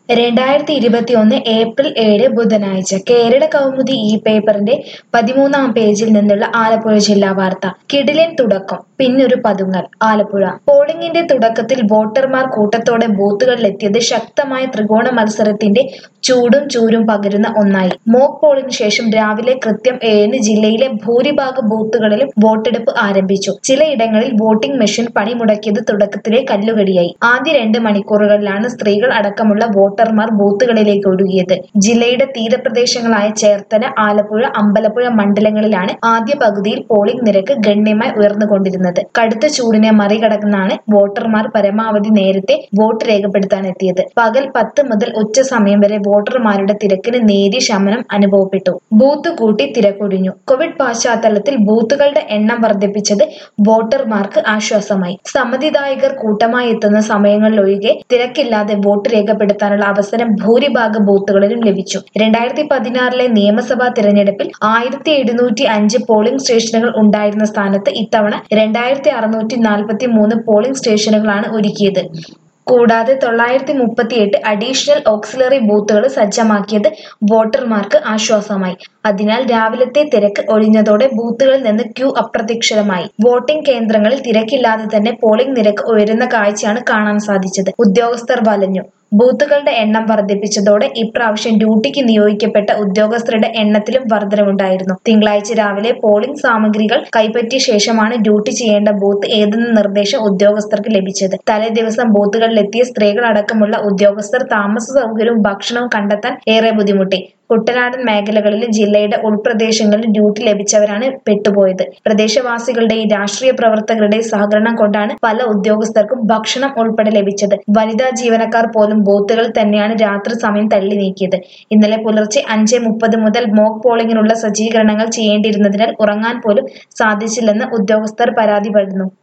രണ്ടായിരത്തി ഇരുപത്തിയൊന്ന് ഏപ്രിൽ ഏഴ് ബുധനാഴ്ച കേരള കൗമുദി ഈ പേപ്പറിന്റെ പതിമൂന്നാം പേജിൽ നിന്നുള്ള ആലപ്പുഴ ജില്ലാ വാർത്ത കിടിലൻ തുടക്കം പിന്നൊരു പതുങ്ങൽ ആലപ്പുഴ പോളിംഗിന്റെ തുടക്കത്തിൽ വോട്ടർമാർ കൂട്ടത്തോടെ ബൂത്തുകളിലെത്തിയത് ശക്തമായ ത്രികോണ മത്സരത്തിന്റെ ചൂടും ചൂരും പകരുന്ന ഒന്നായി മോക്ക് പോളിംഗിന് ശേഷം രാവിലെ കൃത്യം ഏഴിന് ജില്ലയിലെ ഭൂരിഭാഗം ബൂത്തുകളിലും വോട്ടെടുപ്പ് ആരംഭിച്ചു ചിലയിടങ്ങളിൽ വോട്ടിംഗ് മെഷീൻ പണിമുടക്കിയത് തുടക്കത്തിലെ കല്ലുകടിയായി ആദ്യ രണ്ട് മണിക്കൂറുകളിലാണ് സ്ത്രീകൾ അടക്കമുള്ള വോട്ടർമാർ ബൂത്തുകളിലേക്ക് ഒഴുകിയത് ജില്ലയുടെ തീരപ്രദേശങ്ങളായ ചേർത്തല ആലപ്പുഴ അമ്പലപ്പുഴ മണ്ഡലങ്ങളിലാണ് ആദ്യ പകുതിയിൽ പോളിംഗ് നിരക്ക് ഗണ്യമായി ഉയർന്നുകൊണ്ടിരുന്നത് കടുത്ത ചൂടിനെ മറികടന്നാണ് വോട്ടർമാർ പരമാവധി നേരത്തെ വോട്ട് രേഖപ്പെടുത്താനെത്തിയത് പകൽ പത്ത് മുതൽ ഉച്ച സമയം വരെ വോട്ടർമാരുടെ തിരക്കിന് നേരിയ ശമനം അനുഭവപ്പെട്ടു ബൂത്ത് കൂട്ടി തിരക്കൊഴിഞ്ഞു കോവിഡ് പശ്ചാത്തലത്തിൽ ബൂത്തുകളുടെ എണ്ണം വർദ്ധിപ്പിച്ചത് വോട്ടർമാർക്ക് ആശ്വാസമായി സമ്മതിദായകർ കൂട്ടമായി എത്തുന്ന സമയങ്ങളിലൊഴികെ തിരക്കില്ലാതെ വോട്ട് രേഖപ്പെടുത്താനുള്ള അവസരം ഭൂരിഭാഗം ബൂത്തുകളിലും ലഭിച്ചു രണ്ടായിരത്തി പതിനാറിലെ നിയമസഭാ തിരഞ്ഞെടുപ്പിൽ ആയിരത്തി എഴുന്നൂറ്റി അഞ്ച് പോളിംഗ് സ്റ്റേഷനുകൾ ഉണ്ടായിരുന്ന സ്ഥാനത്ത് ഇത്തവണ രണ്ടായിരത്തി അറുന്നൂറ്റി നാൽപ്പത്തി മൂന്ന് പോളിംഗ് സ്റ്റേഷനുകളാണ് ഒരുക്കിയത് കൂടാതെ തൊള്ളായിരത്തി മുപ്പത്തിയെട്ട് അഡീഷണൽ ഓക്സിലറി ബൂത്തുകൾ സജ്ജമാക്കിയത് വോട്ടർമാർക്ക് ആശ്വാസമായി അതിനാൽ രാവിലത്തെ തിരക്ക് ഒഴിഞ്ഞതോടെ ബൂത്തുകളിൽ നിന്ന് ക്യൂ അപ്രത്യക്ഷമായി വോട്ടിംഗ് കേന്ദ്രങ്ങളിൽ തിരക്കില്ലാതെ തന്നെ പോളിംഗ് നിരക്ക് ഉയരുന്ന കാഴ്ചയാണ് കാണാൻ സാധിച്ചത് ഉദ്യോഗസ്ഥർ വലഞ്ഞു ബൂത്തുകളുടെ എണ്ണം വർദ്ധിപ്പിച്ചതോടെ ഇപ്രാവശ്യം ഡ്യൂട്ടിക്ക് നിയോഗിക്കപ്പെട്ട ഉദ്യോഗസ്ഥരുടെ എണ്ണത്തിലും വർധനവുണ്ടായിരുന്നു തിങ്കളാഴ്ച രാവിലെ പോളിംഗ് സാമഗ്രികൾ കൈപ്പറ്റിയ ശേഷമാണ് ഡ്യൂട്ടി ചെയ്യേണ്ട ബൂത്ത് ഏതെന്ന നിർദ്ദേശം ഉദ്യോഗസ്ഥർക്ക് ലഭിച്ചത് തലേ ദിവസം ബൂത്തുകളിലെത്തിയ സ്ത്രീകളടക്കമുള്ള ഉദ്യോഗസ്ഥർ താമസ സൗകര്യവും ഭക്ഷണവും കണ്ടെത്താൻ ഏറെ ബുദ്ധിമുട്ടി കുട്ടനാടൻ മേഖലകളിലെ ജില്ലയുടെ ഉൾപ്രദേശങ്ങളിൽ ഡ്യൂട്ടി ലഭിച്ചവരാണ് പെട്ടുപോയത് പ്രദേശവാസികളുടെയും രാഷ്ട്രീയ പ്രവർത്തകരുടെയും സഹകരണം കൊണ്ടാണ് പല ഉദ്യോഗസ്ഥർക്കും ഭക്ഷണം ഉൾപ്പെടെ ലഭിച്ചത് വനിതാ ജീവനക്കാർ പോലും ബൂത്തുകളിൽ തന്നെയാണ് രാത്രി സമയം തള്ളി നീക്കിയത് ഇന്നലെ പുലർച്ചെ അഞ്ച് മുപ്പത് മുതൽ മോക്ക് പോളിംഗിനുള്ള സജ്ജീകരണങ്ങൾ ചെയ്യേണ്ടിയിരുന്നതിനാൽ ഉറങ്ങാൻ പോലും സാധിച്ചില്ലെന്ന് ഉദ്യോഗസ്ഥർ പരാതിപ്പെടുന്നു